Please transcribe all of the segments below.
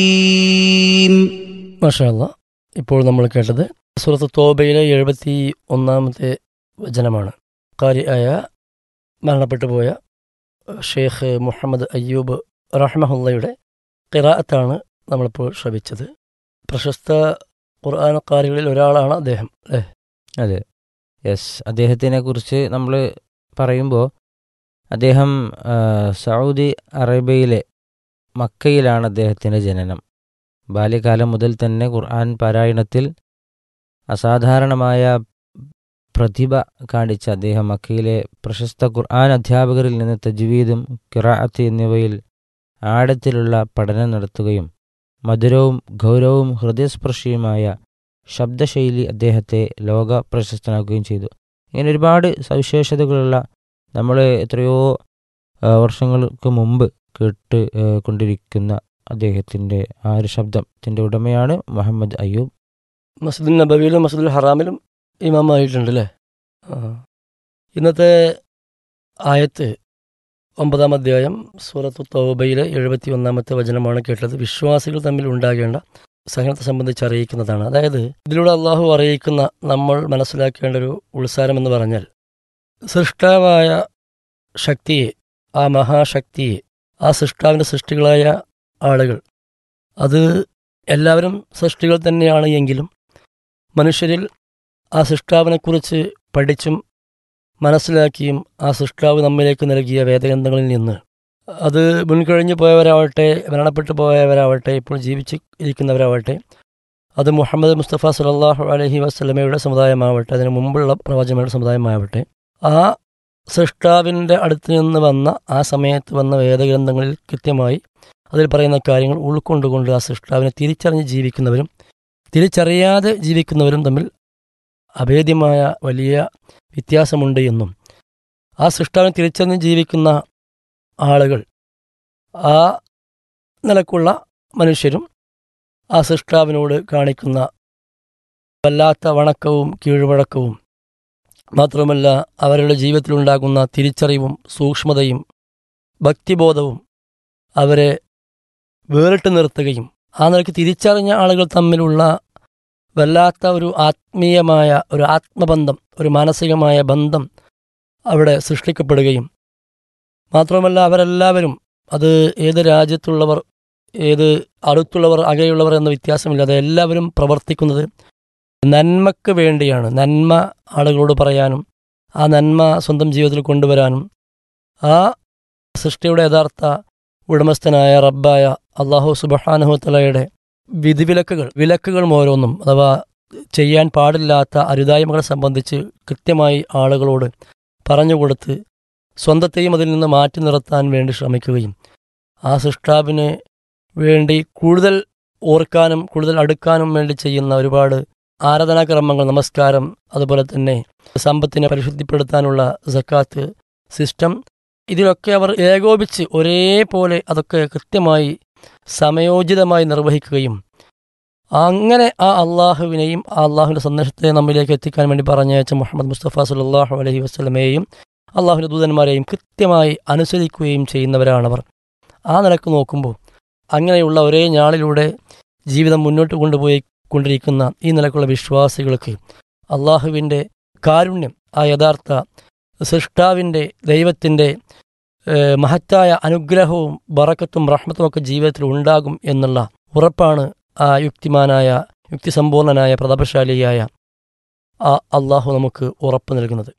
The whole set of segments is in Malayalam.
മാഷാല്ല ഇപ്പോൾ നമ്മൾ കേട്ടത് സുഹൃത്ത് തോബയിലെ എഴുപത്തി ഒന്നാമത്തെ വചനമാണ് കാരിയായ മരണപ്പെട്ടു പോയ ഷെയ്ഖ് മുഹമ്മദ് അയ്യൂബ് റഹ്മഹുല്ലയുടെ ഖിറാഅത്താണ് നമ്മളിപ്പോൾ ശ്രവിച്ചത് പ്രശസ്ത ഖുർആാനക്കാരികളിൽ ഒരാളാണ് അദ്ദേഹം അല്ലേ അതെ യെസ് അദ്ദേഹത്തിനെ കുറിച്ച് നമ്മൾ പറയുമ്പോൾ അദ്ദേഹം ആ, സൗദി അറേബ്യയിലെ മക്കയിലാണ് അദ്ദേഹത്തിൻ്റെ ജനനം ബാല്യകാലം മുതൽ തന്നെ ഖുർആൻ പാരായണത്തിൽ അസാധാരണമായ പ്രതിഭ കാണിച്ച അദ്ദേഹം മക്കയിലെ പ്രശസ്ത ഖുർആൻ അധ്യാപകരിൽ നിന്ന് തജ്വീദും കിറാഅത്ത് എന്നിവയിൽ ആഴത്തിലുള്ള പഠനം നടത്തുകയും മധുരവും ഗൗരവവും ഹൃദയസ്പർശിയുമായ ശബ്ദശൈലി അദ്ദേഹത്തെ ലോക പ്രശസ്തനാക്കുകയും ചെയ്തു ഇങ്ങനെ ഒരുപാട് സവിശേഷതകളുള്ള നമ്മൾ എത്രയോ ആ, വർഷങ്ങൾക്ക് മുമ്പ് കേട്ട് ആ, കൊണ്ടിരിക്കുന്ന അദ്ദേഹത്തിൻ്റെ ആ ഒരു ശബ്ദത്തിൻ്റെ ഉടമയാണ് മുഹമ്മദ് അയ്യൂബ് മസ്ജിദുൽ നബവിയിലും മസ്ജിദുൽ ഹറാമിലും ഇമാമായിട്ടുണ്ട് അല്ലേ ആ. ഇന്നത്തെ ആയത്ത് ഒമ്പതാം അധ്യായം സൂറത്ത് തൗബയിലെ എഴുപത്തി ഒന്നാമത്തെ വചനമാണ് കേട്ടത് വിശ്വാസികൾ തമ്മിൽ ഉണ്ടാകേണ്ട സഹനത്തെ സംബന്ധിച്ച് അറിയിക്കുന്നതാണ് അതായത് ഇതിലൂടെ അള്ളാഹു അറിയിക്കുന്ന നമ്മൾ മനസ്സിലാക്കേണ്ട ഒരു ഉത്സാരം എന്ന് പറഞ്ഞാൽ സൃഷ്ടാവായ ശക്തിയെ ആ മഹാശക്തിയെ ആ സൃഷ്ടാവിൻ്റെ സൃഷ്ടികളായ ആളുകൾ അത് എല്ലാവരും സൃഷ്ടികൾ തന്നെയാണ് എങ്കിലും മനുഷ്യരിൽ ആ സൃഷ്ടാവിനെക്കുറിച്ച് പഠിച്ചും മനസ്സിലാക്കിയും ആ സൃഷ്ടാവ് നമ്മിലേക്ക് നൽകിയ വേദഗ്രന്ഥങ്ങളിൽ നിന്ന് അത് മുൻകഴിഞ്ഞു പോയവരാവട്ടെ മരണപ്പെട്ടു പോയവരാവട്ടെ ഇപ്പോൾ ജീവിച്ച് ഇരിക്കുന്നവരാവട്ടെ അത് മുഹമ്മദ് മുസ്തഫ സലാഹു അലഹി വസ്ലമയുടെ സമുദായമാവട്ടെ അതിന് മുമ്പുള്ള പ്രവാചകരുടെ സമുദായമാവട്ടെ ആ സൃഷ്ടാവിൻ്റെ അടുത്ത് നിന്ന് വന്ന ആ സമയത്ത് വന്ന വേദഗ്രന്ഥങ്ങളിൽ കൃത്യമായി അതിൽ പറയുന്ന കാര്യങ്ങൾ ഉൾക്കൊണ്ടുകൊണ്ട് ആ സൃഷ്ടാവിനെ തിരിച്ചറിഞ്ഞ് ജീവിക്കുന്നവരും തിരിച്ചറിയാതെ ജീവിക്കുന്നവരും തമ്മിൽ അഭേദ്യമായ വലിയ വ്യത്യാസമുണ്ട് എന്നും ആ സൃഷ്ടാവിനെ തിരിച്ചറിഞ്ഞ് ജീവിക്കുന്ന ആളുകൾ ആ നിലക്കുള്ള മനുഷ്യരും ആ സൃഷ്ടാവിനോട് കാണിക്കുന്ന വല്ലാത്ത വണക്കവും കീഴ്വഴക്കവും മാത്രമല്ല അവരുടെ ജീവിതത്തിലുണ്ടാകുന്ന തിരിച്ചറിവും സൂക്ഷ്മതയും ഭക്തിബോധവും അവരെ വേറിട്ട് നിർത്തുകയും ആ നിലയ്ക്ക് തിരിച്ചറിഞ്ഞ ആളുകൾ തമ്മിലുള്ള വല്ലാത്ത ഒരു ആത്മീയമായ ഒരു ആത്മബന്ധം ഒരു മാനസികമായ ബന്ധം അവിടെ സൃഷ്ടിക്കപ്പെടുകയും മാത്രമല്ല അവരെല്ലാവരും അത് ഏത് രാജ്യത്തുള്ളവർ ഏത് അടുത്തുള്ളവർ അകെയുള്ളവർ എന്ന വ്യത്യാസമില്ലാതെ എല്ലാവരും പ്രവർത്തിക്കുന്നത് നന്മക്ക് വേണ്ടിയാണ് നന്മ ആളുകളോട് പറയാനും ആ നന്മ സ്വന്തം ജീവിതത്തിൽ കൊണ്ടുവരാനും ആ സൃഷ്ടിയുടെ യഥാർത്ഥ ഉടമസ്ഥനായ റബ്ബായ അള്ളാഹു സുബഹാനുഹത്തലയുടെ വിധിവിലക്കുകൾ വിലക്കുകൾ ഓരോന്നും അഥവാ ചെയ്യാൻ പാടില്ലാത്ത അരുതായ്മകളെ സംബന്ധിച്ച് കൃത്യമായി ആളുകളോട് പറഞ്ഞുകൊടുത്ത് സ്വന്തത്തെയും അതിൽ നിന്ന് മാറ്റി നിർത്താൻ വേണ്ടി ശ്രമിക്കുകയും ആ സൃഷ്ടാവിന് വേണ്ടി കൂടുതൽ ഓർക്കാനും കൂടുതൽ അടുക്കാനും വേണ്ടി ചെയ്യുന്ന ഒരുപാട് ആരാധനാക്രമങ്ങൾ നമസ്കാരം അതുപോലെ തന്നെ സമ്പത്തിനെ പരിശുദ്ധിപ്പെടുത്താനുള്ള സക്കാത്ത് സിസ്റ്റം ഇതിലൊക്കെ അവർ ഏകോപിച്ച് ഒരേപോലെ അതൊക്കെ കൃത്യമായി സമയോചിതമായി നിർവഹിക്കുകയും അങ്ങനെ ആ അള്ളാഹുവിനെയും ആ അള്ളാഹുവിൻ്റെ സന്ദേശത്തെ നമ്മിലേക്ക് എത്തിക്കാൻ വേണ്ടി പറഞ്ഞയച്ച മുഹമ്മദ് മുസ്തഫ സുല്ലാഹു അലഹി വസ്ലമയെയും അള്ളാഹുവിൻ്റെ ദൂതന്മാരെയും കൃത്യമായി അനുസരിക്കുകയും ചെയ്യുന്നവരാണവർ ആ നിലക്ക് നോക്കുമ്പോൾ അങ്ങനെയുള്ള ഒരേ ഞാളിലൂടെ ജീവിതം മുന്നോട്ട് കൊണ്ടുപോയി കൊണ്ടിരിക്കുന്ന ഈ നിലക്കുള്ള വിശ്വാസികൾക്ക് അള്ളാഹുവിൻ്റെ കാരുണ്യം ആ യഥാർത്ഥ സൃഷ്ടാവിൻ്റെ ദൈവത്തിൻ്റെ ഏഹ്, മഹത്തായ അനുഗ്രഹവും ബറക്കത്തും റഹ്മത്തും ഒക്കെ ജീവിതത്തിൽ ഉണ്ടാകും എന്നുള്ള ഉറപ്പാണ് ആ യുക്തിമാനായ യുക്തിസമ്പൂർണനായ പ്രതാപശാലിയായ ആ അള്ളാഹു നമുക്ക് ഉറപ്പ് നൽകുന്നത്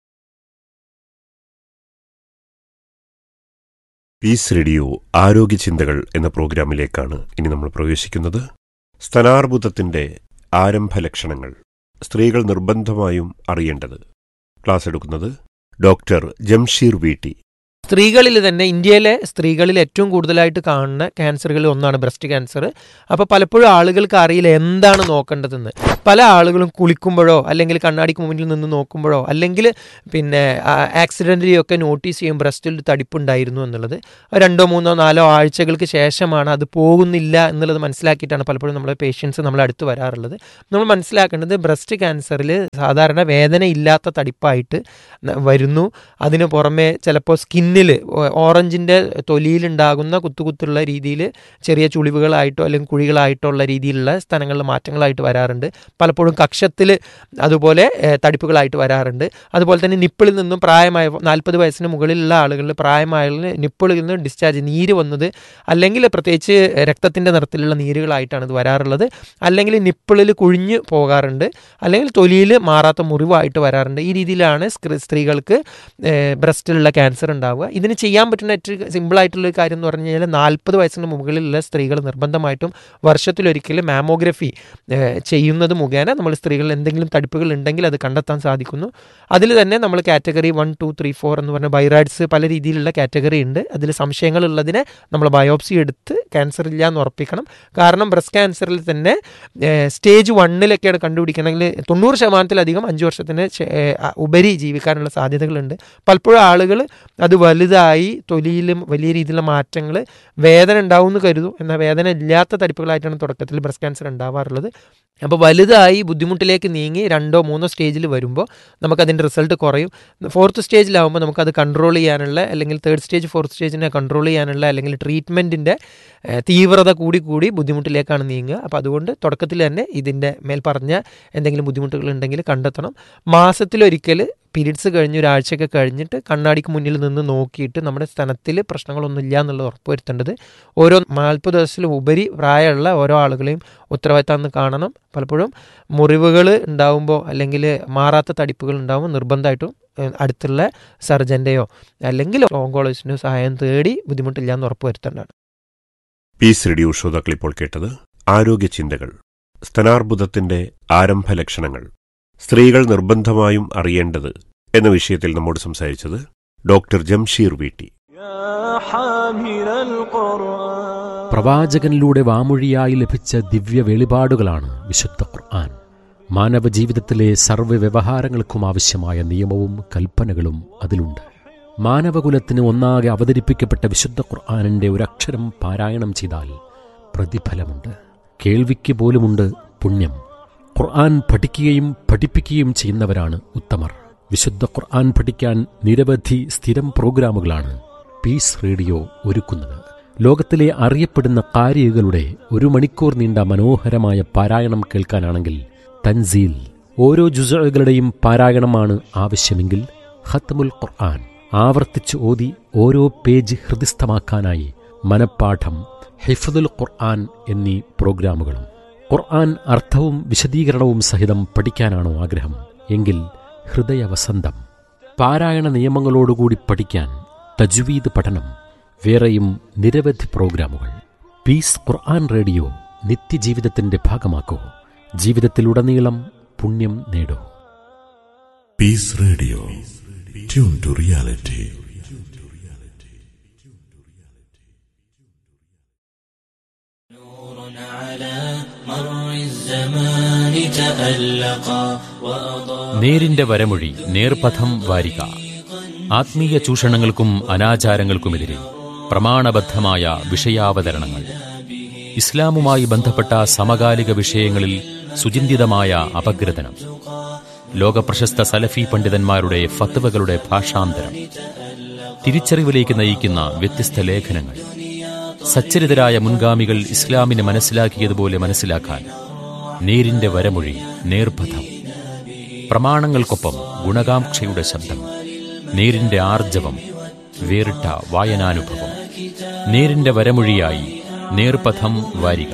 പീസ് റേഡിയോ ആരോഗ്യ ചിന്തകൾ എന്ന പ്രോഗ്രാമിലേക്കാണ് ഇനി നമ്മൾ പ്രവേശിക്കുന്നത് സ്തനാർബുദത്തിന്റെ ആരംഭ ലക്ഷണങ്ങൾ സ്ത്രീകൾ നിർബന്ധമായും അറിയേണ്ടത് ക്ലാസ് എടുക്കുന്നത് ഡോക്ടർ ജംഷീർ വീട്ടി സ്ത്രീകളിൽ തന്നെ ഇന്ത്യയിലെ സ്ത്രീകളിൽ ഏറ്റവും കൂടുതലായിട്ട് കാണുന്ന ക്യാൻസറുകളിൽ ഒന്നാണ് ബ്രസ്റ്റ് ക്യാൻസർ അപ്പോൾ പലപ്പോഴും ആളുകൾക്ക് അറിയില്ല എന്താണ് നോക്കേണ്ടതെന്ന് പല ആളുകളും കുളിക്കുമ്പോഴോ അല്ലെങ്കിൽ കണ്ണാടിക്ക് മുന്നിൽ നിന്ന് നോക്കുമ്പോഴോ അല്ലെങ്കിൽ പിന്നെ ആക്സിഡൻ്റലി ഒക്കെ നോട്ടീസ് ചെയ്യും ബ്രസ്റ്റിൽ തടിപ്പുണ്ടായിരുന്നു എന്നുള്ളത് രണ്ടോ മൂന്നോ നാലോ ആഴ്ചകൾക്ക് ശേഷമാണ് അത് പോകുന്നില്ല എന്നുള്ളത് മനസ്സിലാക്കിയിട്ടാണ് പലപ്പോഴും നമ്മളെ പേഷ്യൻസ് നമ്മളെ അടുത്ത് വരാറുള്ളത് നമ്മൾ മനസ്സിലാക്കേണ്ടത് ബ്രസ്റ്റ് ക്യാൻസറിൽ സാധാരണ വേദന ഇല്ലാത്ത തടിപ്പായിട്ട് ന- വരുന്നു അതിന് പുറമെ ചിലപ്പോൾ സ്കിന്നിൽ സ്കിന്നിൽ ഓറഞ്ചിൻ്റെ തൊലിയിലുണ്ടാകുന്ന കുത്തുകുത്തുള്ള രീതിയിൽ ചെറിയ ചുളിവുകളായിട്ടോ അല്ലെങ്കിൽ കുഴികളായിട്ടോ ഉള്ള രീതിയിലുള്ള സ്ഥലങ്ങളിൽ മാറ്റങ്ങളായിട്ട് വരാറുണ്ട് പലപ്പോഴും കക്ഷത്തിൽ അതുപോലെ ഏഹ്, തടിപ്പുകളായിട്ട് വരാറുണ്ട് അതുപോലെ തന്നെ നിപ്പിളിൽ നിന്നും പ്രായമായ നാൽപ്പത് വയസ്സിന് മുകളിലുള്ള ആളുകളിൽ പ്രായമായ നിപ്പിളിൽ നിന്ന് ഡിസ്ചാർജ് നീര് വന്നത് അല്ലെങ്കിൽ പ്രത്യേകിച്ച് രക്തത്തിൻ്റെ നിറത്തിലുള്ള നീരുകളായിട്ടാണ് ഇത് വരാറുള്ളത് അല്ലെങ്കിൽ നിപ്പിളിൽ കുഴിഞ്ഞ് പോകാറുണ്ട് അല്ലെങ്കിൽ തൊലിയിൽ മാറാത്ത മുറിവായിട്ട് വരാറുണ്ട് ഈ രീതിയിലാണ് സ്ത്രീ- സ്ത്രീകൾക്ക് ബ്രസ്റ്റിലുള്ള ക്യാൻസർ ഉണ്ടാവുക ഇതിന് ചെയ്യാൻ പറ്റുന്ന ഏറ്റവും സിമ്പിളായിട്ടുള്ള ഒരു കാര്യം എന്ന് പറഞ്ഞു കഴിഞ്ഞാൽ നാൽപ്പത് വയസ്സിന് മുകളിലുള്ള സ്ത്രീകൾ നിർബന്ധമായിട്ടും വർഷത്തിലൊരിക്കൽ മാമോഗ്രഫി ചെയ്യുന്നത് മുഖേന നമ്മൾ സ്ത്രീകളിൽ എന്തെങ്കിലും തടിപ്പുകൾ ഉണ്ടെങ്കിൽ അത് കണ്ടെത്താൻ സാധിക്കുന്നു അതിൽ തന്നെ നമ്മൾ category one two three four എന്ന് പറഞ്ഞ ബൈറായ്ഡ്സ് പല രീതിയിലുള്ള കാറ്റഗറി ഉണ്ട് അതിൽ സംശയങ്ങളുള്ളതിനെ നമ്മൾ ബയോപ്സി എടുത്ത് ക്യാൻസർ ഇല്ല എന്ന് ഉറപ്പിക്കണം കാരണം ബ്രസ്റ്റ് ക്യാൻസറിൽ തന്നെ സ്റ്റേജ് വണ്ണിലൊക്കെയാണ് കണ്ടുപിടിക്കണമെങ്കിൽ തൊണ്ണൂറ് ശതമാനത്തിലധികം അഞ്ച് വർഷത്തിന് ശേ- ഏഹ്, അ- ഉപരി ജീവിക്കാനുള്ള സാധ്യതകളുണ്ട് പലപ്പോഴും ആളുകൾ അത് വലുതായി തൊലിയിലും വലിയ രീതിയിലുള്ള മാറ്റങ്ങൾ വേദന ഉണ്ടാവും എന്ന് കരുതും എന്നാൽ വേദന ഇല്ലാത്ത തടിപ്പുകളായിട്ടാണ് തുടക്കത്തിൽ ബ്രസ്റ്റ് ക്യാൻസർ ഉണ്ടാവാറുള്ളത് അപ്പോൾ വലുതായി ബുദ്ധിമുട്ടിലേക്ക് നീങ്ങി രണ്ടോ മൂന്നോ സ്റ്റേജിൽ വരുമ്പോൾ നമുക്കതിൻ്റെ റിസൾട്ട് കുറയും ഫോർത്ത് സ്റ്റേജിലാവുമ്പോൾ നമുക്കത് കൺട്രോൾ ചെയ്യാനുള്ള അല്ലെങ്കിൽ തേർഡ് സ്റ്റേജ് ഫോർത്ത് സ്റ്റേജിനെ കൺട്രോൾ ചെയ്യാനുള്ള അല്ലെങ്കിൽ ട്രീറ്റ്മെൻറ്റിൻ്റെ തീവ്രത കൂടി കൂടി ബുദ്ധിമുട്ടിലേക്കാണ് നീങ്ങുക അപ്പോൾ അതുകൊണ്ട് തുടക്കത്തിൽ തന്നെ ഇതിൻ്റെ മേൽ പറഞ്ഞ എന്തെങ്കിലും ബുദ്ധിമുട്ടുകൾ ഉണ്ടെങ്കിൽ കണ്ടെത്തണം മാസത്തിലൊരിക്കൽ പീരീഡ്സ് കഴിഞ്ഞ് ഒരാഴ്ചയൊക്കെ കഴിഞ്ഞിട്ട് കണ്ണാടിക്ക് മുന്നിൽ നിന്ന് നോക്കിയിട്ട് നമ്മുടെ സ്ഥലത്തിൽ പ്രശ്നങ്ങളൊന്നും ഇല്ല എന്നുള്ളത് ഉറപ്പുവരുത്തേണ്ടത് ഓരോ നാൽപ്പത് ദിവസത്തിലും ഉപരി പ്രായമുള്ള ഓരോ ആളുകളെയും ഉത്തരവാദിത്തം കാണണം പലപ്പോഴും മുറിവുകൾ ഉണ്ടാവുമ്പോൾ അല്ലെങ്കിൽ മാറാത്ത തടിപ്പുകൾ ഉണ്ടാകുമ്പോൾ നിർബന്ധമായിട്ടും ഏഹ്, അടുത്തുള്ള സർജൻ്റെയോ അല്ലെങ്കിൽ ഓങ്കോളജിസ്റ്റിൻ്റെയോ സഹായം തേടി ബുദ്ധിമുട്ടില്ല എന്ന് ഉറപ്പുവരുത്തേണ്ടതാണ് പീസ് റേഡിയോ ശ്രോതാക്കൾ ഇപ്പോൾ കേട്ടത് ആരോഗ്യ ചിന്തകൾ സ്തനാർബുദത്തിന്റെ ആരംഭ ലക്ഷണങ്ങൾ സ്ത്രീകൾ നിർബന്ധമായും അറിയേണ്ടത് എന്ന വിഷയത്തിൽ നമ്മോട് സംസാരിച്ചത് ഡോക്ടർ ജംഷീർ വീട്ടി പ്രവാചകനിലൂടെ വാമൊഴിയായി ലഭിച്ച ദിവ്യ വെളിപാടുകളാണ് വിശുദ്ധ ഖുർആൻ മാനവ ജീവിതത്തിലെ സർവ്വ വ്യവഹാരങ്ങൾക്കും ആവശ്യമായ നിയമവും കൽപ്പനകളും അതിലുണ്ട് മാനവകുലത്തിന് ഒന്നാകെ അവതരിപ്പിക്കപ്പെട്ട വിശുദ്ധ ഖുർആാനിൻ്റെ ഒരക്ഷരം പാരായണം ചെയ്താൽ പ്രതിഫലമുണ്ട് കേൾവിക്ക് പോലുമുണ്ട് പുണ്യം ഖുർആൻ പഠിക്കുകയും പഠിപ്പിക്കുകയും ചെയ്യുന്നവരാണ് ഉത്തമർ വിശുദ്ധ ഖുർആൻ പഠിക്കാൻ നിരവധി സ്ഥിരം പ്രോഗ്രാമുകളാണ് പീസ് റേഡിയോ ഒരുക്കുന്നത് ലോകത്തിലെ അറിയപ്പെടുന്ന കാരികളുടെ ഒരു മണിക്കൂർ നീണ്ട മനോഹരമായ പാരായണം കേൾക്കാനാണെങ്കിൽ തൻസീൽ ഓരോ ജുസകളുടെയും പാരായണമാണ് ആവശ്യമെങ്കിൽ ഖത്മുൽ ഖുർആൻ ആവർത്തിച്ച് ഓതി ഓരോ പേജ് ഹൃദിസ്ഥമാക്കാനായി മനപ്പാഠം ഹിഫദുൽ ഖുർആൻ എന്നീ പ്രോഗ്രാമുകളും ഖുർആൻ അർത്ഥവും വിശദീകരണവും സഹിതം പഠിക്കാനാണോ ആഗ്രഹം എങ്കിൽ ഹൃദയവസന്തം പാരായണ നിയമങ്ങളോടുകൂടി പഠിക്കാൻ തജ്വീദ് പഠനം വേറെയും നിരവധി പ്രോഗ്രാമുകൾ പീസ് ഖുർആൻ റേഡിയോ നിത്യജീവിതത്തിന്റെ ഭാഗമാക്കൂ ജീവിതത്തിലുടനീളം പുണ്യം നേടൂ Peace Radio. Tune to reality. നേരിന്റെ വരമൊഴി നേർപഥം വാരിക ആത്മീയ ചൂഷണങ്ങൾക്കും അനാചാരങ്ങൾക്കുമെതിരെ പ്രമാണബദ്ധമായ വിഷയാവതരണങ്ങൾ ഇസ്ലാമുമായി ബന്ധപ്പെട്ട സമകാലിക വിഷയങ്ങളിൽ സുചിന്തിതമായ അപഗ്രഥനം ലോകപ്രശസ്ത സലഫി പണ്ഡിതന്മാരുടെ ഫത്വകളുടെ ഭാഷാന്തരം തിരിച്ചറിവിലേക്ക് നയിക്കുന്ന വ്യത്യസ്ത ലേഖനങ്ങൾ സച്ചരിതരായ മുൻഗാമികൾ ഇസ്ലാമിനെ മനസ്സിലാക്കിയതുപോലെ മനസ്സിലാക്കാൻ നേരിന്റെ വരമൊഴി നേർപഥം പ്രമാണങ്ങൾക്കൊപ്പം ഗുണകാംക്ഷയുടെ ശബ്ദം നേരിന്റെ ആർജവം വേറിട്ട വായനാനുഭവം നേരിന്റെ വരമൊഴിയായി നേർപഥം വാരിക